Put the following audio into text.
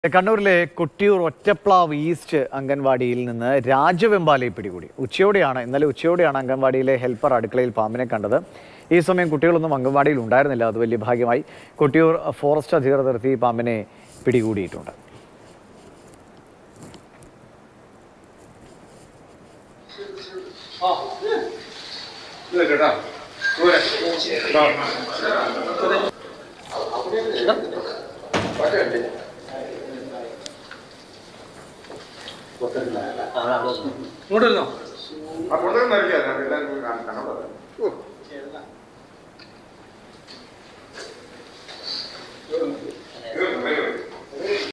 കണ്ണൂരിലെ കൊട്ടിയൂർ ഒറ്റപ്ലാവ് ഈസ്റ്റ് അംഗൻവാടിയിൽ നിന്ന് രാജവെമ്പാലയെ പിടികൂടി ഉച്ചയോടെയാണ് ഇന്നലെ ഉച്ചയോടെയാണ് അംഗൻവാടിയിലെ ഹെൽപ്പർ അടുക്കളയിൽ പാമ്പിനെ കണ്ടത് ഈ സമയം കുട്ടികളൊന്നും അംഗൻവാടിയിൽ ഉണ്ടായിരുന്നില്ല അത് വലിയ ഭാഗ്യമായി കൊട്ടിയൂർ ഫോറസ്റ്റ് അധികൃതർ എത്തി പാമ്പിനെ പിടികൂടിയിട്ടുണ്ട് ഇത് കേട്ടോ ദൂരെ ആ. ഇങ്ങോട്ട് വരുന്നോ ആ കൊണ്ടുവന്ന് നൽകിയാ ഞാൻ എല്ലാം കൂടി കാണാൻ കാണാൻ പറയാം. ഓ. ഇത്